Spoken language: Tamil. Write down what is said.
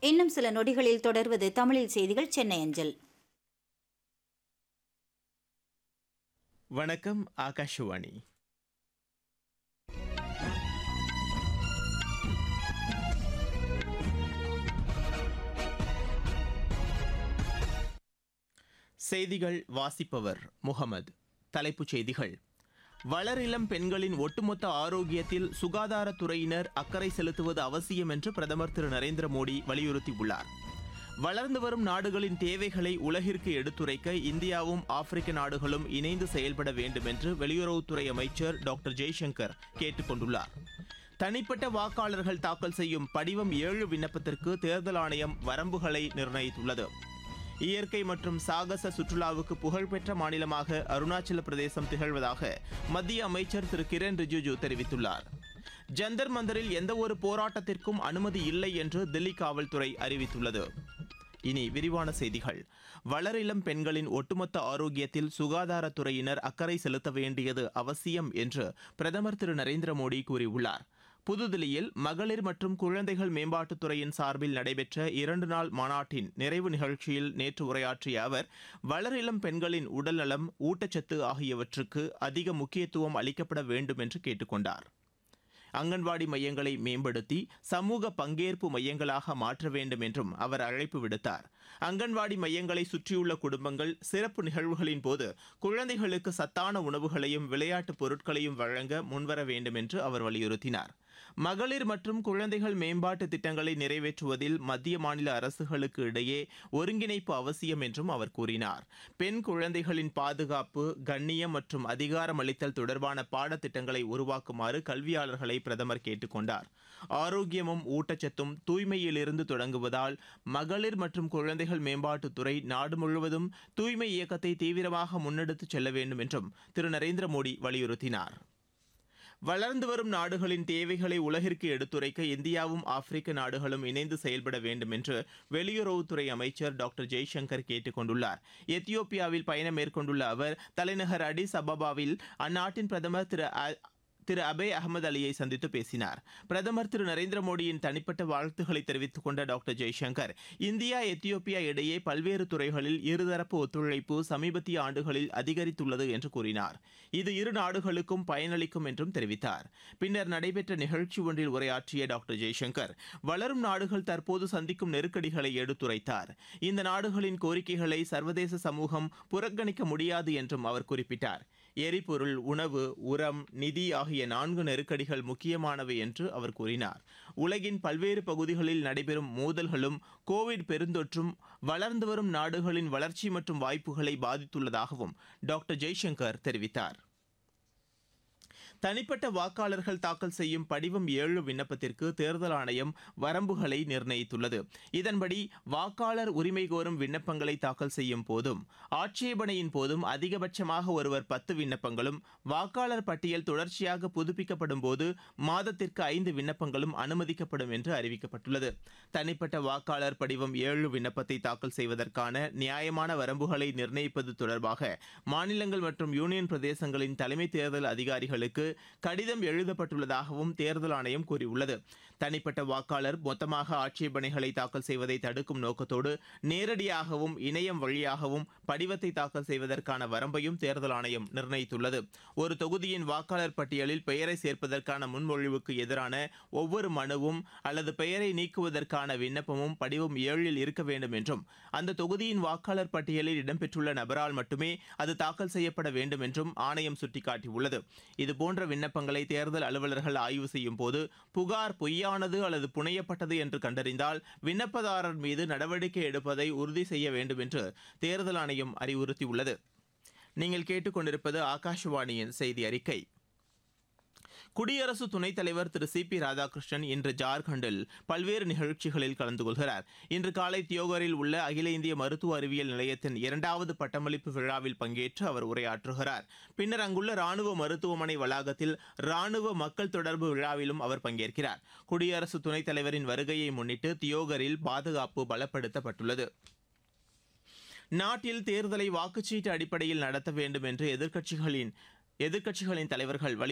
இன்னும் சில நொடிகளில் தொடர்வது தமிழில் செய்திகள் சென்னை அஞ்சல் வணக்கம் ஆகாஷவாணி செய்திகள் வாசிப்பவர் முகமது தலைப்புச் செய்திகள் வளரிளம் பெண்களின் ஒட்டுமொத்த ஆரோக்கியத்தில் சுகாதாரத்துறையினர் அக்கறை செலுத்துவது அவசியம் என்று பிரதமர் திரு நரேந்திர மோடி வலியுறுத்தியுள்ளார் வளர்ந்து வரும் நாடுகளின் தேவைகளை உலகிற்கு எடுத்துரைக்க இந்தியாவும் ஆப்பிரிக்க நாடுகளும் இணைந்து செயல்பட வேண்டும் என்று வெளியுறவுத்துறை அமைச்சர் டாக்டர் ஜெய்சங்கர் கேட்டுக் கொண்டுள்ளார் தனிப்பட்ட வாக்காளர்கள் தாக்கல் செய்யும் படிவம் ஏழு விண்ணப்பத்திற்கு தேர்தல் ஆணையம் வரம்புகளை நிர்ணயித்துள்ளது இயற்கை மற்றும் சாகச சுற்றுலாவுக்கு புகழ்பெற்ற மாநிலமாக அருணாச்சல பிரதேசம் திகழ்வதாக மத்திய அமைச்சர் திரு கிரண் ரிஜிஜு தெரிவித்துள்ளார் ஜந்தர் மந்தரில் எந்தவொரு போராட்டத்திற்கும் அனுமதி இல்லை என்று தில்லி காவல்துறை அறிவித்துள்ளது இனி விரிவான செய்திகள் வளரிளம் பெண்களின் ஒட்டுமொத்த ஆரோக்கியத்தில் சுகாதாரத்துறையினர் அக்கறை செலுத்த வேண்டியது அவசியம் என்று பிரதமர் திரு நரேந்திர மோடி கூறியுள்ளார் புதுதில்லியில் மகளிர் மற்றும் குழந்தைகள் மேம்பாட்டுத்துறையின் சார்பில் நடைபெற்ற இரண்டு நாள் மாநாட்டின் நிறைவு நிகழ்ச்சியில் நேற்று உரையாற்றிய அவர் வளரிளம் பெண்களின் உடல்நலம் ஊட்டச்சத்து ஆகியவற்றுக்கு அதிக முக்கியத்துவம் அளிக்கப்பட வேண்டும் என்று கேட்டுக்கொண்டார் அங்கன்வாடி மையங்களை மேம்படுத்தி சமூக பங்கேற்பு மையங்களாக மாற்ற வேண்டும் என்றும் அவர் அழைப்பு விடுத்தார் அங்கன்வாடி மையங்களை சுற்றியுள்ள குடும்பங்கள் சிறப்பு நிகழ்வுகளின் போது குழந்தைகளுக்கு சத்தான உணவுகளையும் விளையாட்டுப் பொருட்களையும் வழங்க முன்வர வேண்டும் என்று அவர் வலியுறுத்தினார் மகளிர் மற்றும் குழந்தைகள் மேம்பாட்டு திட்டங்களை நிறைவேற்றுவதில் மத்திய மாநில அரசுகளுக்கு இடையே ஒருங்கிணைப்பு அவசியம் என்றும் அவர் கூறினார் பெண் குழந்தைகளின் பாதுகாப்பு கண்ணியம் மற்றும் அதிகாரம் அளித்தல் தொடர்பான பாடத்திட்டங்களை உருவாக்குமாறு கல்வியாளர்களை பிரதமர் கேட்டுக்கொண்டார் ஆரோக்கியமும் ஊட்டச்சத்தும் தூய்மையிலிருந்து தொடங்குவதால் மகளிர் மற்றும் குழந்தைகள் மேம்பாட்டுத்துறை நாடு முழுவதும் தூய்மை இயக்கத்தை தீவிரமாக முன்னெடுத்துச் செல்ல வேண்டும் என்றும் திரு நரேந்திர மோடி வலியுறுத்தினார் வளர்ந்து வரும் நாடுகளின் தேவைகளை உலகிற்கு எடுத்துரைக்க இந்தியாவும் ஆப்பிரிக்க நாடுகளும் இணைந்து செயல்பட வேண்டும் என்று வெளியுறவுத்துறை அமைச்சர் டாக்டர் ஜெய்சங்கர் கேட்டுக் கொண்டுள்ளார் எத்தியோப்பியாவில் பயணம் மேற்கொண்டுள்ள அவர் தலைநகர் அடிஸ் அபபாவில் அந்நாட்டின் பிரதமர் திரு திரு அபே அகமது அலியை சந்தித்து பேசினார் பிரதமர் திரு நரேந்திர மோடியின் தனிப்பட்ட வாழ்த்துக்களை தெரிவித்துக் கொண்ட டாக்டர் ஜெய்சங்கர் இந்தியா எத்தியோப்பியா இடையே பல்வேறு துறைகளில் இருதரப்பு ஒத்துழைப்பு சமீபத்திய ஆண்டுகளில் அதிகரித்துள்ளது என்று கூறினார் இது இரு நாடுகளுக்கும் பயனளிக்கும் என்றும் தெரிவித்தார் பின்னர் நடைபெற்ற நிகழ்ச்சி ஒன்றில் உரையாற்றிய டாக்டர் ஜெய்சங்கர் வளரும் நாடுகள் தற்போது சந்திக்கும் நெருக்கடிகளை எடுத்துரைத்தார் இந்த நாடுகளின் கோரிக்கைகளை சர்வதேச சமூகம் புறக்கணிக்க முடியாது என்றும் அவர் குறிப்பிட்டார் எரிபொருள் உணவு உரம் நிதி ஆகிய நான்கு நெருக்கடிகள் முக்கியமானவை என்று அவர் கூறினார் உலகின் பல்வேறு பகுதிகளில் நடைபெறும் மோதல்களும் கோவிட் பெருந்தொற்றும் வளர்ந்து வரும் நாடுகளின் வளர்ச்சி மற்றும் வாய்ப்புகளை பாதித்துள்ளதாகவும் டாக்டர் ஜெய்சங்கர் தெரிவித்தார் தனிப்பட்ட வாக்காளர்கள் தாக்கல் செய்யும் படிவம் ஏழு விண்ணப்பத்திற்கு தேர்தல் ஆணையம் வரம்புகளை நிர்ணயித்துள்ளது இதன்படி வாக்காளர் உரிமை கோரும் விண்ணப்பங்களை தாக்கல் செய்யும் போதும் ஆட்சேபனையின் போதும் அதிகபட்சமாக ஒருவர் பத்து விண்ணப்பங்களும் வாக்காளர் பட்டியல் தொடர்ச்சியாக புதுப்பிக்கப்படும் போது மாதத்திற்கு ஐந்து விண்ணப்பங்களும் அனுமதிக்கப்படும் என்று அறிவிக்கப்பட்டுள்ளது தனிப்பட்ட வாக்காளர் படிவம் ஏழு விண்ணப்பத்தை தாக்கல் செய்வதற்கான நியாயமான வரம்புகளை நிர்ணயிப்பது தொடர்பாக மாநிலங்கள் மற்றும் யூனியன் பிரதேசங்களின் தலைமை தேர்தல் அதிகாரிகளுக்கு கடிதம் எழுதப்பட்டுள்ளதாகவும் தேர்தல் ஆணையம் கூறியுள்ளது தனிப்பட்ட வாக்காளர் மொத்தமாக ஆட்சேபனைகளை தாக்கல் செய்வதை தடுக்கும் நோக்கத்தோடு நேரடியாகவும் இணையம் வழியாகவும் படிவத்தை தாக்கல் செய்வதற்கான வரம்பையும் தேர்தல் ஆணையம் நிர்ணயித்துள்ளது ஒரு தொகுதியின் வாக்காளர் பட்டியலில் பெயரை சேர்ப்பதற்கான முன்மொழிவுக்கு எதிரான ஒவ்வொரு மனுவும் அல்லது பெயரை நீக்குவதற்கான விண்ணப்பமும் படிவம் ஏழில் இருக்க வேண்டும் என்றும் அந்த தொகுதியின் வாக்காளர் பட்டியலில் இடம்பெற்றுள்ள நபரால் மட்டுமே அது தாக்கல் செய்யப்பட வேண்டும் என்றும் ஆணையம் சுட்டிக்காட்டியுள்ளது இதுபோன்ற விண்ணப்பங்களை தேர்தல் அலுவலர்கள் ஆய்வு செய்யும் போது புகார் பொய்யானது அல்லது புனையப்பட்டது என்று கண்டறிந்தால் விண்ணப்பதாரர் மீது நடவடிக்கை எடுப்பதை உறுதி செய்ய வேண்டும் என்று தேர்தல் ஆணையம் அறிவுறுத்தியுள்ளது நீங்கள் கேட்டுக்கொண்டிருப்பது ஆகாஷவாணியின் செய்தி அறிக்கை குடியரசு துணைத் தலைவர் திரு சி பி ராதாகிருஷ்ணன் இன்று ஜார்க்கண்டில் பல்வேறு நிகழ்ச்சிகளில் கலந்து கொள்கிறார் இன்று காலை தியோகரில் உள்ள அகில இந்திய மருத்துவ அறிவியல் நிலையத்தின் இரண்டாவது பட்டமளிப்பு விழாவில் பங்கேற்று அவர் உரையாற்றுகிறார் பின்னர் அங்குள்ள ராணுவ மருத்துவமனை வளாகத்தில் ராணுவ மக்கள் தொடர்பு விழாவிலும் அவர் பங்கேற்கிறார் குடியரசு துணைத் தலைவரின் வருகையை முன்னிட்டு தியோகரில் பாதுகாப்பு பலப்படுத்தப்பட்டுள்ளது நாட்டில் தேர்தலை வாக்குச்சீட்டு அடிப்படையில் நடத்த வேண்டும் என்று எதிர்க்கட்சிகளின் எதிர்க்கட்சிகளின் தலைவர்கள் வலி